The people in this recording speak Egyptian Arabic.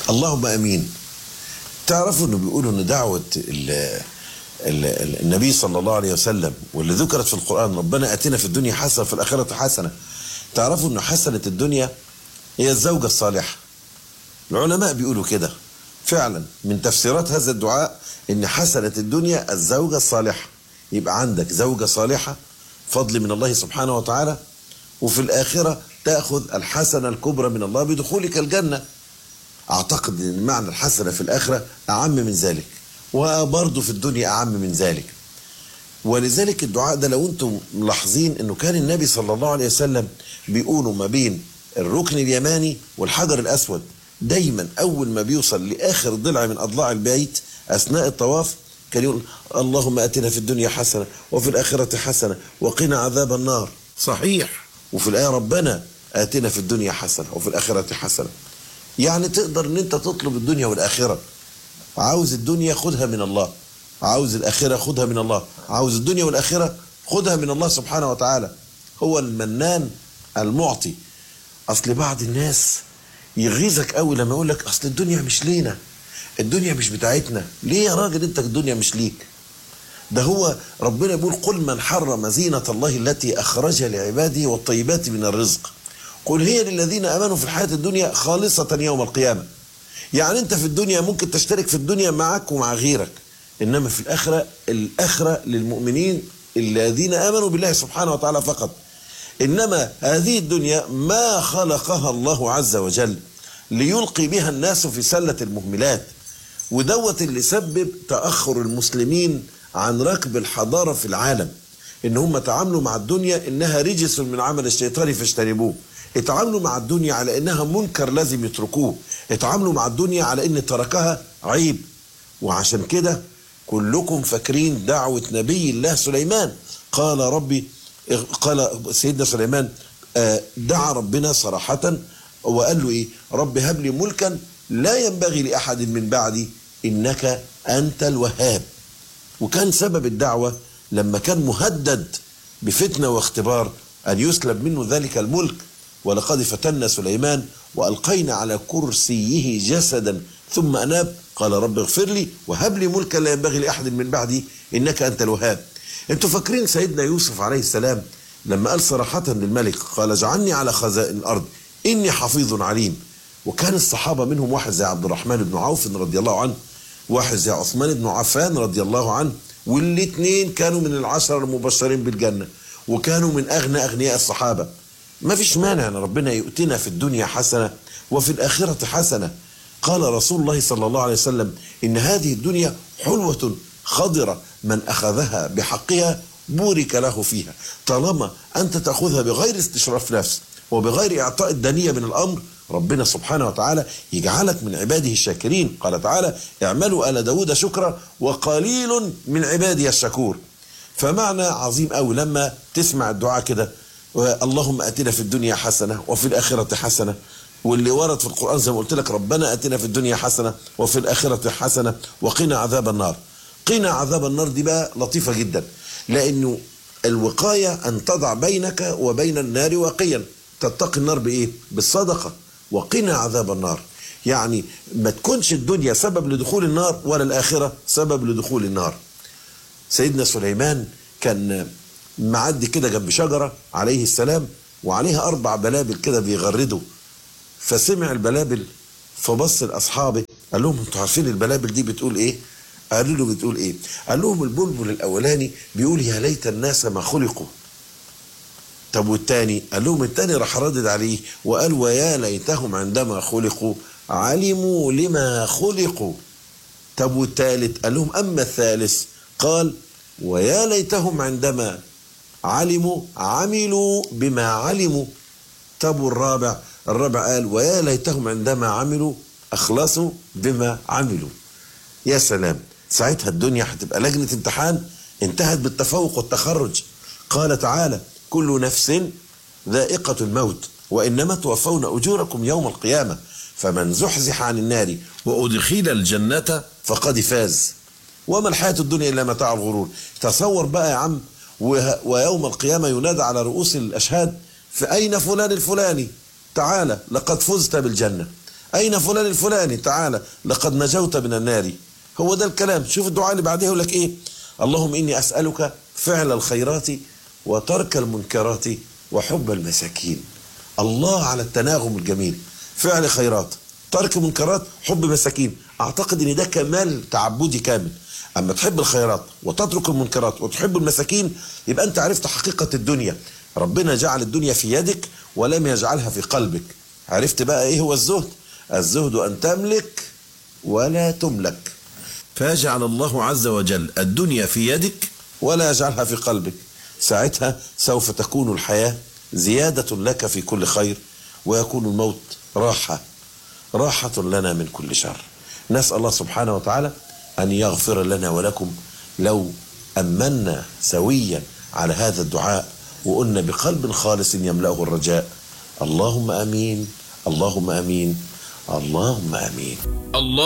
اللهم امين تعرفوا انه بيقولوا ان دعوه ال ال ال النبي صلى الله عليه وسلم واللي ذكرت في القران ربنا اتنا في الدنيا حسنه في الاخره حسنه تعرفوا ان حسنه الدنيا هي الزوجه الصالحه العلماء بيقولوا كده فعلا من تفسيرات هذا الدعاء ان حسنه الدنيا الزوجه الصالحه يبقى عندك زوجه صالحه فضل من الله سبحانه وتعالى وفي الاخره تاخذ الحسنه الكبرى من الله بدخولك الجنه اعتقد ان معنى الحسنه في الاخره اعم من ذلك وبرضه في الدنيا اعم من ذلك ولذلك الدعاء ده لو انتم ملاحظين انه كان النبي صلى الله عليه وسلم بيقولوا ما بين الركن اليماني والحجر الاسود دايما اول ما بيوصل لاخر ضلع من اضلاع البيت اثناء الطواف كان يقول اللهم اتنا في الدنيا حسنه وفي الاخره حسنه وقنا عذاب النار صحيح وفي الايه ربنا اتنا في الدنيا حسنه وفي الاخره حسنه يعني تقدر ان انت تطلب الدنيا والاخره عاوز الدنيا خدها من الله عاوز الاخره خدها من الله عاوز الدنيا والاخره خدها من الله سبحانه وتعالى هو المنان المعطي اصل بعض الناس يغيظك قوي لما يقول لك اصل الدنيا مش لينا الدنيا مش بتاعتنا ليه يا راجل انت الدنيا مش ليك ده هو ربنا بيقول قل من حرم زينة الله التي أخرج لعباده والطيبات من الرزق قل هي للذين امنوا في الحياه الدنيا خالصه يوم القيامه يعني انت في الدنيا ممكن تشترك في الدنيا معك ومع غيرك انما في الاخره الاخره للمؤمنين الذين امنوا بالله سبحانه وتعالى فقط انما هذه الدنيا ما خلقها الله عز وجل ليلقي بها الناس في سله المهملات ودوت اللي سبب تاخر المسلمين عن ركب الحضاره في العالم ان هم تعاملوا مع الدنيا انها رجس من عمل الشيطان فاجتنبوه اتعاملوا مع الدنيا على انها منكر لازم يتركوه اتعاملوا مع الدنيا على ان تركها عيب وعشان كده كلكم فاكرين دعوة نبي الله سليمان قال ربي قال سيدنا سليمان دعا ربنا صراحة وقال له ايه رب هب لي ملكا لا ينبغي لأحد من بعدي إنك أنت الوهاب وكان سبب الدعوة لما كان مهدد بفتنة واختبار أن يسلب منه ذلك الملك ولقد فتنا سليمان والقينا على كرسيه جسدا ثم اناب قال رب اغفر لي وهب لي ملكا لا ينبغي لاحد من بعدي انك انت الوهاب انتوا فاكرين سيدنا يوسف عليه السلام لما قال صراحة للملك قال اجعلني على خزائن الارض اني حفيظ عليم وكان الصحابة منهم واحد زي عبد الرحمن بن عوف رضي الله عنه واحد زي عثمان بن عفان رضي الله عنه والاثنين كانوا من العشرة المبشرين بالجنة وكانوا من اغنى اغنياء الصحابة ما فيش مانع ان ربنا يؤتنا في الدنيا حسنه وفي الاخره حسنه قال رسول الله صلى الله عليه وسلم ان هذه الدنيا حلوه خضره من اخذها بحقها بورك له فيها طالما انت تاخذها بغير استشراف نفس وبغير اعطاء الدنيه من الامر ربنا سبحانه وتعالى يجعلك من عباده الشاكرين قال تعالى اعملوا ال داود شكرا وقليل من عبادي الشكور فمعنى عظيم قوي لما تسمع الدعاء كده اللهم اتنا في الدنيا حسنه وفي الاخره حسنه واللي ورد في القران زي ما قلت لك ربنا اتنا في الدنيا حسنه وفي الاخره حسنه وقنا عذاب النار قنا عذاب النار دي بقى لطيفه جدا لانه الوقايه ان تضع بينك وبين النار واقيا تتقي النار بايه بالصدقه وقنا عذاب النار يعني ما تكونش الدنيا سبب لدخول النار ولا الاخره سبب لدخول النار سيدنا سليمان كان معدي كده جنب شجرة عليه السلام وعليها أربع بلابل كده بيغردوا فسمع البلابل فبص لأصحابه قال لهم انتوا عارفين البلابل دي بتقول إيه؟ قالوا له بتقول إيه؟ قال لهم البلبل الأولاني بيقول يا ليت الناس ما خلقوا طب والتاني قال لهم التاني راح ردد عليه وقال ويا ليتهم عندما خلقوا علموا لما خلقوا طب والتالت قال لهم أما الثالث قال ويا ليتهم عندما علموا عملوا بما علموا طب والرابع الرابع قال ويا ليتهم عندما عملوا اخلصوا بما عملوا يا سلام ساعتها الدنيا هتبقى لجنة امتحان انتهت بالتفوق والتخرج قال تعالى كل نفس ذائقة الموت وإنما توفون أجوركم يوم القيامة فمن زحزح عن النار وأدخل الجنة فقد فاز وما الحياة الدنيا إلا متاع الغرور تصور بقى يا عم ويوم القيامة ينادى على رؤوس الأشهاد في أين فلان الفلاني تعالى لقد فزت بالجنة أين فلان الفلاني تعالى لقد نجوت من النار هو ده الكلام شوف الدعاء اللي بعديه يقول لك إيه اللهم إني أسألك فعل الخيرات وترك المنكرات وحب المساكين الله على التناغم الجميل فعل خيرات ترك منكرات حب مساكين اعتقد ان ده كمال تعبدي كامل اما تحب الخيرات وتترك المنكرات وتحب المساكين يبقى انت عرفت حقيقة الدنيا ربنا جعل الدنيا في يدك ولم يجعلها في قلبك عرفت بقى ايه هو الزهد الزهد ان تملك ولا تملك فيجعل الله عز وجل الدنيا في يدك ولا يجعلها في قلبك ساعتها سوف تكون الحياة زيادة لك في كل خير ويكون الموت راحة راحة لنا من كل شر نسأل الله سبحانه وتعالى أن يغفر لنا ولكم لو أمنا سويا على هذا الدعاء وقلنا بقلب خالص يملأه الرجاء اللهم أمين اللهم أمين اللهم أمين الله